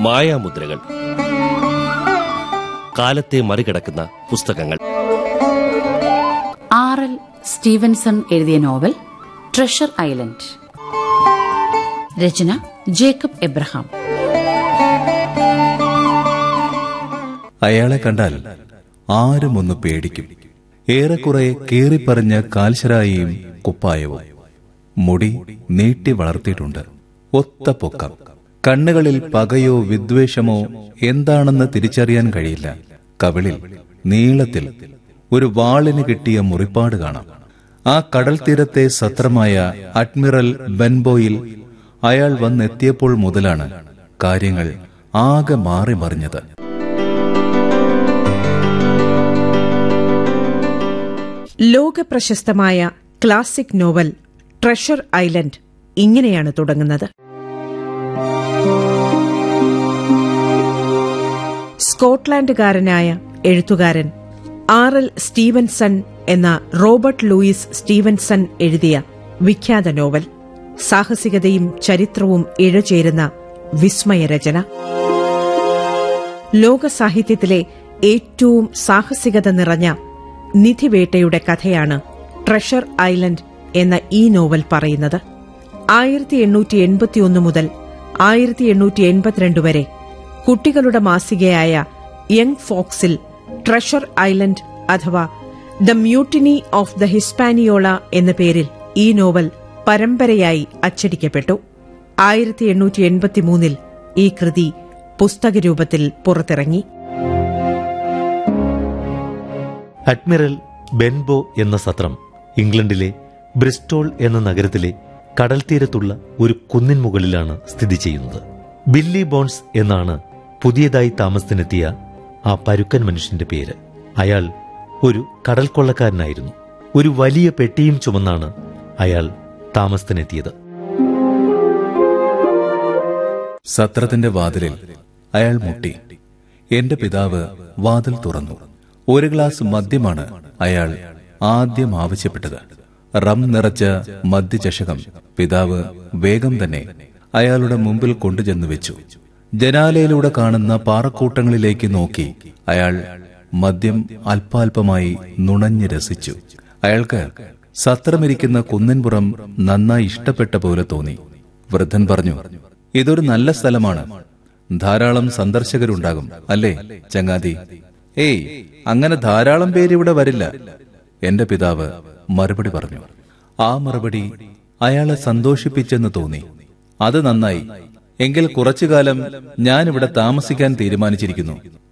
മായാമുദ്രകൾ കാലത്തെ മറികടക്കുന്ന പുസ്തകങ്ങൾ ആർ എൽ സ്റ്റീവൻസൺ എഴുതിയ നോവൽ ട്രഷർ ഐലൻഡ് രചന ജേക്കബ് എബ്രഹാം അയാളെ കണ്ടാൽ ആരും ഒന്ന് പേടിക്കും ഏറെക്കുറെ കീറിപ്പറിഞ്ഞ കാൽശരായിയും കുപ്പായവും മുടി നീട്ടി വളർത്തിയിട്ടുണ്ട് ഒത്ത പൊക്കം കണ്ണുകളിൽ പകയോ വിദ്വേഷമോ എന്താണെന്ന് തിരിച്ചറിയാൻ കഴിയില്ല കവിളിൽ നീളത്തിൽ ഒരു വാളിന് കിട്ടിയ മുറിപ്പാട് കാണാം ആ കടൽ തീരത്തെ സത്രമായ അഡ്മിറൽ ബെൻബോയിൽ അയാൾ വന്നെത്തിയപ്പോൾ മുതലാണ് കാര്യങ്ങൾ ആകെ മാറി മറിഞ്ഞത് ലോകപ്രശസ്തമായ ക്ലാസിക് നോവൽ ട്രഷർ ഐലൻഡ് ഇങ്ങനെയാണ് തുടങ്ങുന്നത് സ്കോട്ട്ലാൻഡുകാരനായ എഴുത്തുകാരൻ ആർ എൽ സ്റ്റീവൻസൺ എന്ന റോബർട്ട് ലൂയിസ് സ്റ്റീവൻസൺ എഴുതിയ വിഖ്യാത നോവൽ സാഹസികതയും ചരിത്രവും ഇഴചേരുന്ന വിസ്മയരചന ലോക സാഹിത്യത്തിലെ ഏറ്റവും സാഹസികത നിറഞ്ഞ നിധിവേട്ടയുടെ കഥയാണ് ട്രഷർ ഐലൻഡ് എന്ന ഈ നോവൽ പറയുന്നത് ആയിരത്തി എണ്ണൂറ്റി എൺപത്തിയൊന്ന് മുതൽ ആയിരത്തി എണ്ണൂറ്റി എൺപത്തിരണ്ട് വരെ കുട്ടികളുടെ മാസികയായ യങ് ഫോക്സിൽ ട്രഷർ ഐലൻഡ് അഥവാ the mutiny of the Hispaniola എന്ന പേരിൽ ഈ നോവൽ പരമ്പരയായി അച്ചടിക്കപ്പെട്ടു ആയിരത്തി എണ്ണൂറ്റി എൺപത്തിമൂന്നിൽ ഈ കൃതി പുസ്തകരൂപത്തിൽ പുറത്തിറങ്ങി അഡ്മിറൽ ബെൻബോ എന്ന സത്രം ഇംഗ്ലണ്ടിലെ ബ്രിസ്റ്റോൾ എന്ന നഗരത്തിലെ കടൽ തീരത്തുള്ള ഒരു കുന്നിൻ മുകളിലാണ് സ്ഥിതി ചെയ്യുന്നത് ബില്ലി ബോൺസ് എന്നാണ് പുതിയതായി താമസത്തിനെത്തിയ ആ പരുക്കൻ മനുഷ്യന്റെ പേര് അയാൾ ഒരു കടൽ കൊള്ളക്കാരനായിരുന്നു ഒരു വലിയ പെട്ടിയും ചുമന്നാണ് അയാൾ താമസത്തിനെത്തിയത് സത്രത്തിന്റെ വാതിലിൽ അയാൾ മുട്ടി എന്റെ പിതാവ് വാതിൽ തുറന്നു ഒരു ഗ്ലാസ് മദ്യമാണ് അയാൾ ആദ്യം ആവശ്യപ്പെട്ടത് റം നിറച്ച മദ്യചഷകം പിതാവ് വേഗം തന്നെ അയാളുടെ മുമ്പിൽ കൊണ്ടുചെന്ന് വെച്ചു ജനാലയിലൂടെ കാണുന്ന പാറക്കൂട്ടങ്ങളിലേക്ക് നോക്കി അയാൾ മദ്യം അല്പാൽപമായി നുണഞ്ഞ് രസിച്ചു അയാൾക്ക് സത്രമിരിക്കുന്ന കുന്നിൻപുറം നന്നായി ഇഷ്ടപ്പെട്ട പോലെ തോന്നി വൃദ്ധൻ പറഞ്ഞു ഇതൊരു നല്ല സ്ഥലമാണ് ധാരാളം സന്ദർശകരുണ്ടാകും അല്ലേ ചങ്ങാതി ഏയ് അങ്ങനെ ധാരാളം പേര് ഇവിടെ വരില്ല എന്റെ പിതാവ് മറുപടി പറഞ്ഞു ആ മറുപടി അയാളെ സന്തോഷിപ്പിച്ചെന്ന് തോന്നി അത് നന്നായി എങ്കിൽ കുറച്ചുകാലം ഞാൻ ഇവിടെ താമസിക്കാൻ തീരുമാനിച്ചിരിക്കുന്നു